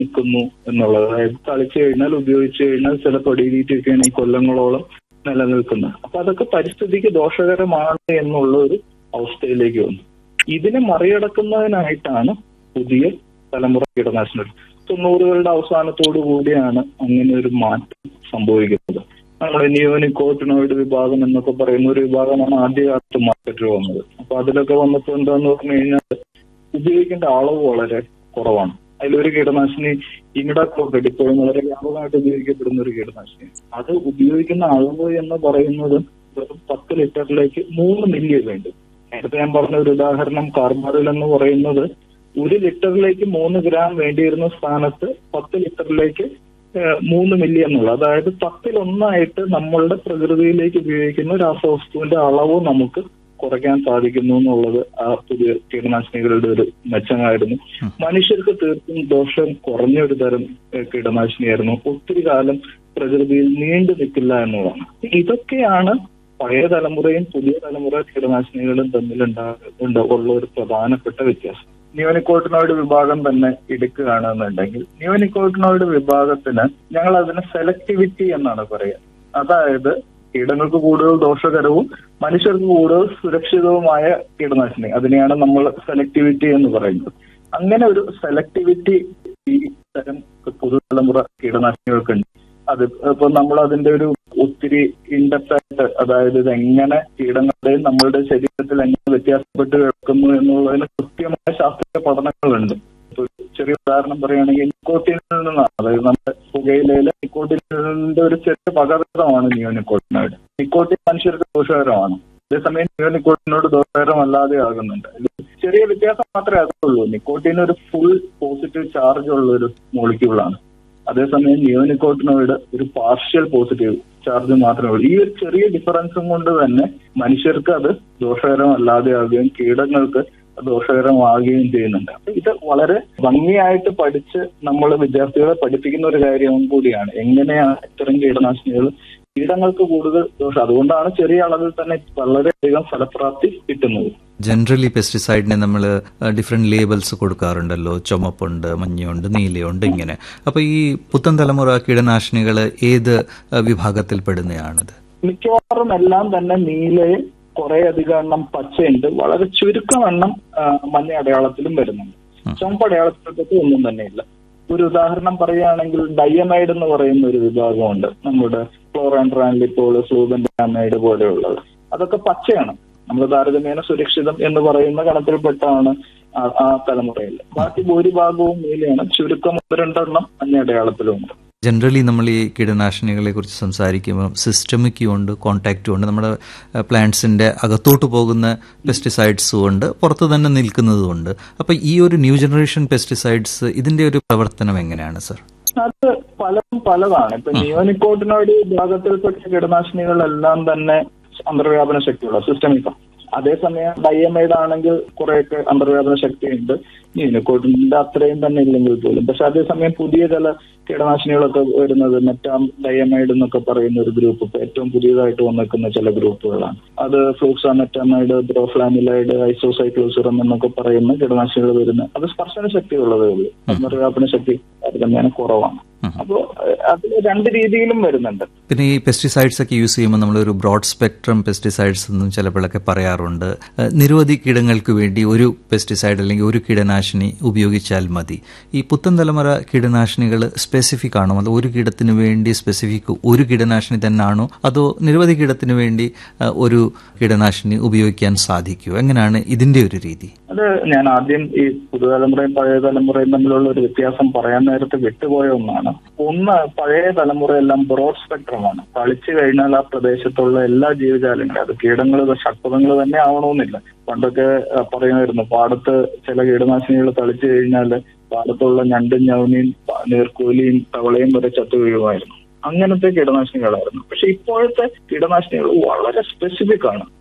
നിൽക്കുന്നു എന്നുള്ളത് അതായത് തളിച്ചു കഴിഞ്ഞാൽ ഉപയോഗിച്ചു കഴിഞ്ഞാൽ ചില തൊടിയിലൊക്കെയാണ് ഈ കൊല്ലങ്ങളോളം നിലനിൽക്കുന്നത് അപ്പൊ അതൊക്കെ പരിസ്ഥിതിക്ക് ദോഷകരമാണ് എന്നുള്ള ഒരു അവസ്ഥയിലേക്ക് വന്നു ഇതിനെ മറികടക്കുന്നതിനായിട്ടാണ് പുതിയ തലമുറ കീടനാശിനികൾ തൊണ്ണൂറുകളുടെ അവസാനത്തോടു കൂടിയാണ് അങ്ങനെ ഒരു മാറ്റം സംഭവിക്കുന്നത് നമ്മുടെ നിയോനിക്കോട്ടിനോയിഡ് വിഭാഗം എന്നൊക്കെ പറയുന്ന ഒരു വിഭാഗമാണ് ആദ്യകാലത്ത് മാർക്കറ്റിൽ വന്നത് അപ്പൊ അതിലൊക്കെ വന്നപ്പോൾ എന്താന്ന് പറഞ്ഞു കഴിഞ്ഞാൽ ഉപയോഗിക്കേണ്ട അളവ് വളരെ കുറവാണ് അതിലൊരു കീടനാശിനി ഇങ്ങടക്രോക്കറ്റ് ഇപ്പോഴും വളരെ വ്യാപകമായിട്ട് ഉപയോഗിക്കപ്പെടുന്ന ഒരു കീടനാശിനി അത് ഉപയോഗിക്കുന്ന അളവ് എന്ന് പറയുന്നത് വെറും പത്ത് ലിറ്ററിലേക്ക് മൂന്ന് മില്ലി വേണ്ടി നേരത്തെ ഞാൻ പറഞ്ഞ ഒരു ഉദാഹരണം കാർബാറിൽ എന്ന് പറയുന്നത് ഒരു ലിറ്ററിലേക്ക് മൂന്ന് ഗ്രാം വേണ്ടിയിരുന്ന സ്ഥാനത്ത് പത്ത് ലിറ്ററിലേക്ക് ഏഹ്, മൂന്ന് മില്ലി എന്നുള്ളത് അതായത് പത്തിലൊന്നായിട്ട് നമ്മളുടെ പ്രകൃതിയിലേക്ക് ഉപയോഗിക്കുന്ന രാസവസ്തുവിന്റെ അളവ് നമുക്ക് കുറയ്ക്കാൻ സാധിക്കുന്നു എന്നുള്ളത് ആ പുതിയ കീടനാശിനികളുടെ ഒരു മെച്ചമായിരുന്നു മനുഷ്യർക്ക് തീർത്തും ദോഷം കുറഞ്ഞ ഒരു തരം ഏഹ്, കീടനാശിനിയായിരുന്നു ഒത്തിരി കാലം പ്രകൃതിയിൽ നീണ്ടു നിൽക്കില്ല എന്നുള്ളതാണ് ഇതൊക്കെയാണ് പഴയ തലമുറയും പുതിയ തലമുറ കീടനാശിനികളും തമ്മിലുണ്ടാകുന്ന ഉള്ള ഒരു പ്രധാനപ്പെട്ട വ്യത്യാസം നിയോനിക്കോട്ടിനോയിഡ് വിഭാഗം തന്നെ എടുക്കുകയാണെന്നുണ്ടെങ്കിൽ നിയോനിക്കോട്ടിനോയിഡ് വിഭാഗത്തിന് ഞങ്ങൾ അതിന് സെലക്ടിവിറ്റി എന്നാണ് പറയുക അതായത് കീടങ്ങൾക്ക് കൂടുതൽ ദോഷകരവും മനുഷ്യർക്ക് കൂടുതൽ സുരക്ഷിതവുമായ കീടനാശിനി അതിനെയാണ് നമ്മൾ സെലക്ടിവിറ്റി എന്ന് പറയുന്നത് അങ്ങനെ ഒരു സെലക്ടിവിറ്റി ഈ തരം പുതുതലമുറ കീടനാശിനികൾക്കുണ്ട് അത് ഇപ്പൊ നമ്മൾ അതിന്റെ ഒരു ഒത്തിരി ഇൻഡെപ്റ്റ് ആയിട്ട് അതായത് ഇത് എങ്ങനെ കീടങ്ങളുടെയും നമ്മളുടെ ശരീരത്തിൽ എങ്ങനെ വ്യത്യാസപ്പെട്ട് കിടക്കുന്നു എന്നുള്ളതിന് കൃത്യമായ ശാസ്ത്രീയ പഠനങ്ങളുണ്ട് ഇപ്പൊ ഒരു ചെറിയ ഉദാഹരണം പറയുകയാണെങ്കിൽ നിക്കോട്ടിനിൽ നിന്നാണ് അതായത് നമ്മുടെ പുകയിലയിലെ നിക്കോട്ടിനിന്റെ ഒരു ചെറിയ പകർത്തമാണ് നിയോനിക്കോട്ടിനോട് നിക്കോട്ടിൻ മനുഷ്യർക്ക് ദോഷകരമാണ് അതേസമയം നിയോനിക്കോട്ടിനോട് ദോഷകരമല്ലാതെ ആകുന്നുണ്ട് ഇതിൽ ചെറിയ വ്യത്യാസം മാത്രമേ അതുള്ളൂ നിക്കോട്ടിൻ ഒരു ഫുൾ പോസിറ്റീവ് ചാർജ് ഉള്ള ഒരു മോളിക്യൂളാണ് അതേസമയം നിയോനിക്കോട്ടിനോയിഡ് ഒരു പാർഷ്യൽ പോസിറ്റീവ് ചാർജ് മാത്രമേ ഉള്ളൂ ഈ ഒരു ചെറിയ ഡിഫറൻസും കൊണ്ട് തന്നെ മനുഷ്യർക്ക് അത് ദോഷകരമല്ലാതെ ആകുകയും കീടങ്ങൾക്ക് അത് ദോഷകരമാകുകയും ചെയ്യുന്നുണ്ട് അപ്പൊ ഇത് വളരെ ഭംഗിയായിട്ട് പഠിച്ച് നമ്മൾ വിദ്യാർത്ഥികളെ പഠിപ്പിക്കുന്ന ഒരു കാര്യവും കൂടിയാണ് എങ്ങനെയാണ് ഇത്തരം കീടനാശിനികൾ കീടങ്ങൾക്ക് കൂടുതൽ ദോഷം അതുകൊണ്ടാണ് ചെറിയ അളവിൽ തന്നെ വളരെയധികം ഫലപ്രാപ്തി കിട്ടുന്നത് ജനറലി പെസ്റ്റിസൈഡിനെ നമ്മൾ ഡിഫറെന്റ് ലേബൽസ് കൊടുക്കാറുണ്ടല്ലോ ചുമപ്പുണ്ട് മഞ്ഞയുണ്ട് നീലയുണ്ട് ഇങ്ങനെ അപ്പൊ ഈ പുത്തൻ തലമുറ കീടനാശിനികൾ ഏത് അഹ് വിഭാഗത്തിൽ പെടുന്നതാണിത് മിക്കവാറും എല്ലാം തന്നെ നീലയും കുറെ അധികം എണ്ണം പച്ചയുണ്ട് വളരെ ചുരുക്കം എണ്ണം ആ, മഞ്ഞ അടയാളത്തിലും വരുന്നുണ്ട് ചുമപ്പ് അടയാളത്തിലൊക്കെ ഒന്നും തന്നെ ഇല്ല ഒരു ഉദാഹരണം പറയുകയാണെങ്കിൽ ഡയമൈഡ് എന്ന് പറയുന്ന ഒരു വിഭാഗമുണ്ട് നമ്മുടെ ക്ലോറാൻഡ്രാൻലിപ്പോൾ ഫ്ലൂബൻഡാമൈഡ് പോലെയുള്ളത് അതൊക്കെ പച്ചയാണ് നമ്മൾ താരതമ്യേന സുരക്ഷിതം എന്ന് പറയുന്ന ഗണത്തിൽപ്പെട്ടാണ് ആ- ആ തലമുറയിൽ ബാക്കി ഭൂരിഭാഗവും നീലയാണ് ചുരുക്കം ഒന്ന് രണ്ടെണ്ണം മഞ്ഞ അടയാളത്തിലുമുണ്ട് ജനറലി നമ്മൾ ഈ കീടനാശിനികളെ കുറിച്ച് സംസാരിക്കുമ്പോൾ സിസ്റ്റമിക്കും ഉണ്ട് കോണ്ടാക്റ്റും ഉണ്ട് നമ്മുടെ പ്ലാന്റ്സിന്റെ അകത്തോട്ട് പോകുന്ന പെസ്റ്റിസൈഡ്സും ഉണ്ട് പുറത്ത് തന്നെ നിൽക്കുന്നതും ഉണ്ട് അപ്പൊ ഈ ഒരു ന്യൂ ജനറേഷൻ പെസ്റ്റിസൈഡ്സ് ഇതിന്റെ ഒരു പ്രവർത്തനം എങ്ങനെയാണ് സർ അത് പലതും പലതാണ് ഇപ്പൊ നിയോനിക്കോട്ടിനോട് വിഭാഗത്തിൽപ്പെട്ട കീടനാശിനികളെല്ലാം തന്നെ അന്തർവ്യാപന ശക്തിയുള്ള സിസ്റ്റമിക്ക അതേസമയം ഡയമൈഡ് ആണെങ്കിൽ കുറെയൊക്കെ അന്തർവ്യാപന ശക്തിയുണ്ട് നിയോനിക്കോട്ടിന്റെ അത്രയും തന്നെ ഇല്ലെങ്കിൽ പോലും പക്ഷെ അതേസമയം പുതിയ ചില കീടനാശിനികളൊക്കെ വരുന്നത് മെറ്റാം ഡയമൈഡ് എന്നൊക്കെ പറയുന്ന ഒരു ഗ്രൂപ്പ് ഇപ്പൊ ഏറ്റവും പുതിയതായിട്ട് വന്നിരിക്കുന്ന ചില ഗ്രൂപ്പുകളാണ് അത് ഫ്ലൂക്സാമെറ്റാമൈഡ് ബ്രോഫ്ലാനിലൈഡ് ഐസോസൈക്ലോസിറം എന്നൊക്കെ പറയുന്ന കീടനാശിനികൾ വരുന്നത് അത് സ്പർശന ശക്തി ഉള്ളതേ ഉള്ളൂ അന്തർവ്യാപന ശക്തി താരതമ്യേന കുറവാണ് അപ്പോ അതിൽ രണ്ട് രീതിയിലും വരുന്നുണ്ട് പിന്നെ ഈ പെസ്റ്റിസൈഡ്സ് ഒക്കെ യൂസ് ചെയ്യുമ്പോൾ നമ്മളൊരു ബ്രോഡ് സ്പെക്ട്രം പെസ്റ്റിസൈഡ്സ് എന്നും ചിലപ്പോഴൊക്കെ പറയാറുണ്ട് ഏഹ് നിരവധി കീടങ്ങൾക്ക് വേണ്ടി ഒരു പെസ്റ്റിസൈഡ് അല്ലെങ്കിൽ ഒരു കീടനാശിനി ഉപയോഗിച്ചാൽ മതി ഈ പുത്തൻ തലമുറ കീടനാശിനികൾ സ്പെസിഫിക് ആണോ അതോ ഒരു കീടത്തിന് വേണ്ടി സ്പെസിഫിക് ഒരു കീടനാശിനി തന്നെയാണോ അതോ നിരവധി കീടത്തിന് വേണ്ടി ഏഹ് ഒരു കീടനാശിനി ഉപയോഗിക്കാൻ സാധിക്കുമോ എങ്ങനെയാണ് ഇതിന്റെ ഒരു രീതി അത് ഞാൻ ആദ്യം ഈ പുതുതലമുറയും പഴയ തലമുറയും തമ്മിലുള്ള ഒരു വ്യത്യാസം പറയാൻ നേരത്തെ വിട്ടുപോയ ഒന്നാണ് ഒന്ന് പഴയ തലമുറയെല്ലാം ബ്രോഡ് സ്പെക്ട്രമാണ് കളിച്ചു കഴിഞ്ഞാൽ ആ പ്രദേശത്തുള്ള എല്ലാ ജീവജാലങ്ങളും അത് കീടങ്ങൾ ഷഡ്പഥങ്ങൾ തന്നെ ആവണമെന്നില്ല പണ്ടൊക്കെ ആ, പറയുമായിരുന്നു പാടത്ത് ചില കീടനാശിനികൾ തളിച്ചു കഴിഞ്ഞാൽ പാടത്തുള്ള ഞണ്ടും ഞവനിയും പ- നീർക്കോലിയും തവളയും വരെ ചത്തു വീഴുമായിരുന്നു അങ്ങനത്തെ കീടനാശിനികളായിരുന്നു പക്ഷെ ഇപ്പോഴത്തെ കീടനാശിനികൾ വളരെ സ്പെസിഫിക് ആണ്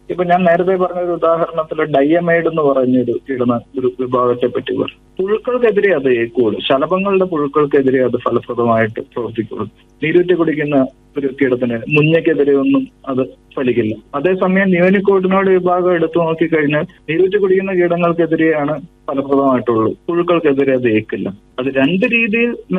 ഇപ്പൊ ഞാൻ നേരത്തെ പറഞ്ഞ ഒരു ഉദാഹരണത്തിൽ ഡയമൈഡ് എന്ന് പറഞ്ഞൊരു കീടന ഒരു വിഭാഗത്തെ പറ്റി പറഞ്ഞു പുഴുക്കൾക്കെതിരെ അത് ഏക്കുള്ളൂ ശലഭങ്ങളുടെ പുഴുക്കൾക്കെതിരെ അത് ഫലപ്രദമായിട്ട് പ്രവർത്തിക്കുള്ളൂ നീരൂറ്റി കുടിക്കുന്ന ഒരു കീടത്തിന് മുഞ്ഞയ്ക്കെതിരെ ഒന്നും അത് ഫലിക്കില്ല അതേസമയം ന്യൂനിക്കോട്ടിനോട് വിഭാഗം എടുത്തു നോക്കിക്കഴിഞ്ഞാൽ നീരൂറ്റി കുടിക്കുന്ന കീടങ്ങൾക്കെതിരെയാണ് ഫലപ്രദമായിട്ടുള്ളൂ പുഴുക്കൾക്കെതിരെ അത് ഏക്കില്ല അത് രണ്ട് രീതിയിൽ